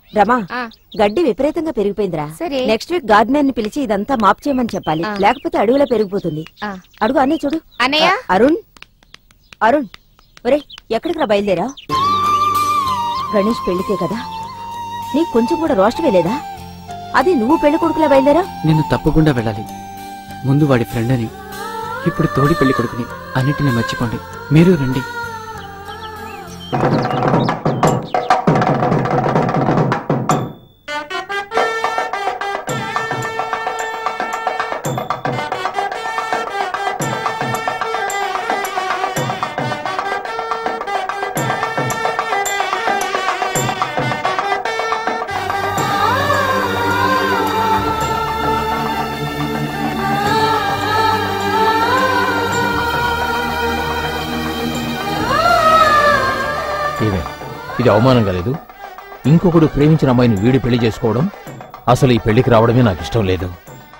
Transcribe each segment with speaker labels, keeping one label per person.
Speaker 1: రమా
Speaker 2: ఆ,
Speaker 1: గడ్డి విపరీతంగా పెరిగిపోయిందిరా
Speaker 2: సరే.
Speaker 1: నెక్స్ట్ వీక్ గార్డెనర్ ని పిలిచి ఇదంతా మాప్ చేయమని చెప్పాలి
Speaker 2: ఆ.
Speaker 1: లేకపోతే అడవిలో పెరిగిపోతుంది
Speaker 2: ఆ.
Speaker 1: అడుగు అన్నీ చూడు
Speaker 2: అన్నయ్య
Speaker 1: ఆ, అరుణ్ అరుణ్ ఒరే ఎక్కడికి రా బయలుదేరా గణేష్ పెళ్లికే కదా నీకు కొంచెం కూడా రోషమే లేదా అది నువ్వు పెళ్లి కొడుకులా బయలుదేరా
Speaker 3: నేను తప్పకుండా వెళ్ళాలి ముందు వాడి ఫ్రెండ్ అని ఇప్పుడు తోడి పెళ్లి కొడుకుని అన్నిటిని మర్చిపోండి మీరు రండి
Speaker 4: ఏమే ఇది అవమానం కాలేదు ఇంకొకడు ప్రేమించిన అమ్మాయిని వీడి పెళ్లి చేసుకోవడం అసలు ఈ పెళ్లికి రావడమే నాకు ఇష్టం లేదు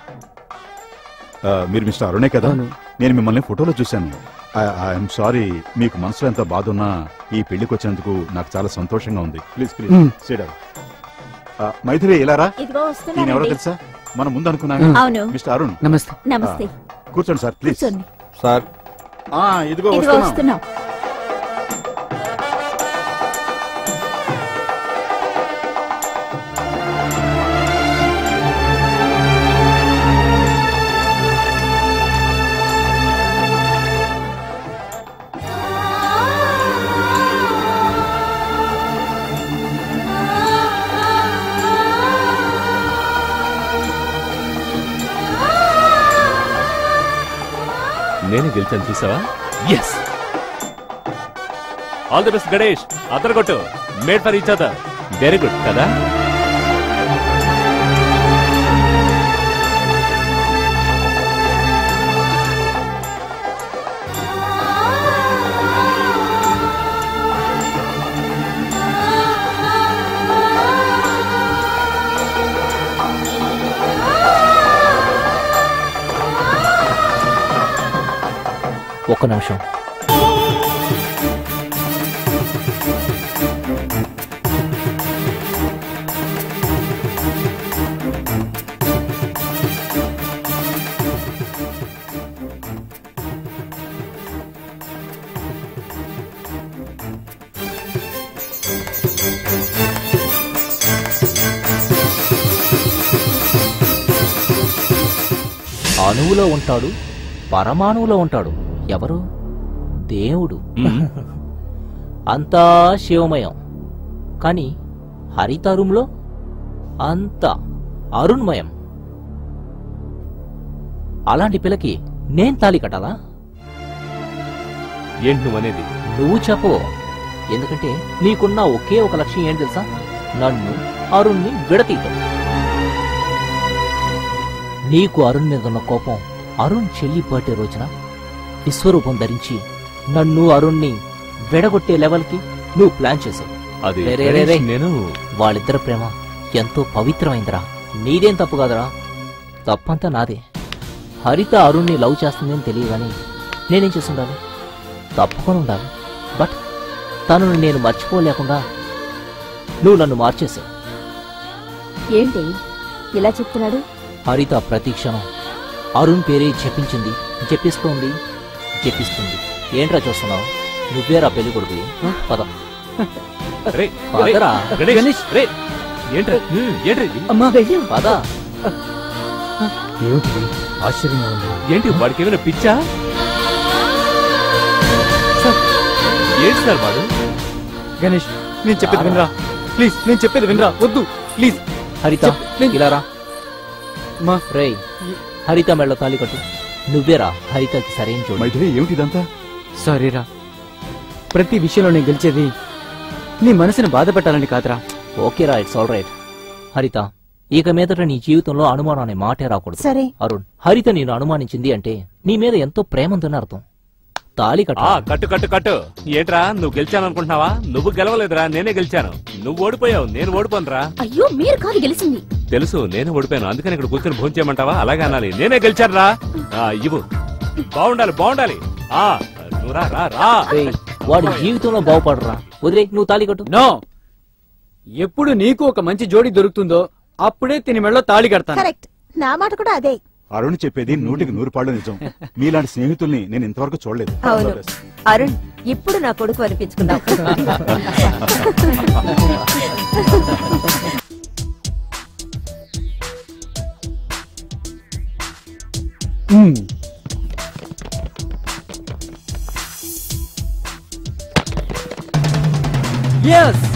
Speaker 5: ఆ, మీరు మిస్టర్ అరుణే కదా
Speaker 3: అవును.
Speaker 5: నేను మిమ్మల్ని ఫోటోలో చూశాను ఐఎమ్ సారీ మీకు మనసులో ఎంత బాధ ఉన్నా ఈ పెళ్లికి వచ్చినందుకు నాకు చాలా సంతోషంగా ఉంది ప్లీజ్ ప్లీజ్
Speaker 3: మ్మ్.
Speaker 5: సీడా మైథిలి ఇలారా
Speaker 1: ఇదిగో
Speaker 5: నేను ఎవరో తెలుసా మనం ముందు అనుకున్నాను
Speaker 1: అవును
Speaker 5: మిస్టర్ అరుణ్
Speaker 3: నమస్తే
Speaker 1: నమస్తే
Speaker 5: కూర్చోండి సార్ ప్లీజ్
Speaker 1: కూర్చోండి
Speaker 6: సార్
Speaker 5: ఆ, ఇదిగో
Speaker 1: ఇదిగో
Speaker 5: వస్తున్నాం
Speaker 1: వస్తున్నాం
Speaker 7: నేను గెలిచాను చూసావా yes all the best Ganesh అతను కొట్టు made for each other very good కదా
Speaker 4: ఒక్క నిమిషం అణువులో ఉంటాడు పరమాణువులో ఉంటాడు ఎవరు దేవుడు అంతా శివమయం కానీ హరితరుంలో అంతా అరుణ్మయం అలాంటి పిల్లకి నేను తాలి కట్టాలా
Speaker 7: ఏంటి నువ్వు అనేది
Speaker 4: నువ్వు చెప్పు ఎందుకంటే నీకున్న ఒకే ఒక లక్ష్యం ఏంటి తెలుసా నన్ను అరుణ్ని విడతీయటం నీకు అరుణ్ మీద ఉన్న కోపం అరుణ్ చెల్లి బర్త్డే రోజున విశ్వరూపం ధరించి నన్ను అరుణ్ని విడగొట్టే లెవెల్కి నువ్వు ప్లాన్ చేసావు
Speaker 7: అది
Speaker 4: రే, రే, రే, రే.
Speaker 7: గణేష్, నేను
Speaker 4: వాళ్ళిద్దరి ప్రేమ ఎంతో పవిత్రమైందిరా నీదేం తప్పు కాదురా తప్పంతా నాదే హరిత అరుణ్ని లవ్ చేస్తుందని తెలియగాని నేనేం చేస్తుండాలి తప్పుకొని ఉండాలి బట్ తనను నేను మర్చిపోలేకుండా నువ్వు నన్ను మార్చేసావు
Speaker 1: ఏంటి ఇలా చెప్తున్నాడు
Speaker 4: హరిత ప్రతి క్షణం అరుణ్ పేరే చెప్పించింది చెప్పిస్తోంది చెప్పిస్తుంది ఏంట్రా చూస్తున్నావు నువ్వేరా పెళ్లి కొడుకు పద
Speaker 7: రే, రే,
Speaker 4: పదరా
Speaker 7: గణేష్,
Speaker 3: గణేష్.
Speaker 7: రే, ఏంట్రా
Speaker 4: హ్మ్,
Speaker 7: ఏంట్రా ఇది?
Speaker 3: అమ్మా
Speaker 1: వెళ్ళు
Speaker 4: పద ఏమిటి ఆశ్చర్యంగా ఉంది
Speaker 7: ఏంటి వాడికి ఏమైనా పిచ్చా ఏంటి సార్ వాడు
Speaker 3: గణేష్ నేను చెప్పేది వినరా ప్లీజ్ నేను చెప్పేది వినరా వద్దు ప్లీజ్
Speaker 4: హరిత
Speaker 3: చెప్- నేను-
Speaker 4: ఇలా రా
Speaker 3: మా
Speaker 4: రేయ్ హరిత మెళ్ళ తాలి కట్టు నువ్వేరా హరితకి సరైన చూడు
Speaker 5: మైథిలి ఏమిటి ఇదంతా
Speaker 3: సారీరా ప్రతి విషయంలో నేను గెలిచేది నీ మనసుని బాధ పెట్టాలని కాదురా
Speaker 4: ఓకేరా ఇట్స్ ఆల్ రైట్ హరిత ఇక మీదట నీ జీవితంలో అనుమానం అనే మాటే రాకూడదు
Speaker 1: సరే
Speaker 4: అరుణ్ హరిత నేను అనుమానించింది అంటే నీ మీద ఎంతో ప్రేమ ఉందని అర్థం తాళి కట్ట
Speaker 7: ఆ కట్టు కట్టు కట్టు ఏంట్రా నువ్వు గెలిచాను అనుకుంటున్నావా నువ్వు గెలవలేదురా నేనే గెలిచాను నువ్వు ఓడిపోయావు నేను ఓడిపోనురా
Speaker 2: అయ్యో మీరు కాదు గెలిచింది
Speaker 7: తెలుసు నేను ఓడిపోయాను అందుకని ఇక్కడ కూర్చొని భోజనం చేయమంటావా అలాగే అనాలి నేనే గెలిచాను రా ఇవ్వు బాగుండాలి బాగుండాలి ఆ నువ్వు రా రా రా
Speaker 4: రేయ్, వాడి జీవితంలో బాగుపడరా వదిలే నువ్వు తాళి కట్టు
Speaker 3: నో ఎప్పుడు నీకు ఒక మంచి జోడి దొరుకుతుందో అప్పుడే తిని మెళ్ళలో తాళి కడతాను
Speaker 2: కరెక్ట్ నా మాట కూడా అదే
Speaker 5: అరుణ్ చెప్పేది నూటికి నూరు పాళ్ళు నిజం మీలాంటి స్నేహితుల్ని నేను ఇంతవరకు చూడలేదు
Speaker 1: అవును అరుణ్ ఇప్పుడు నా కొడుకు అనిపించుకున్నావు
Speaker 3: ఎస్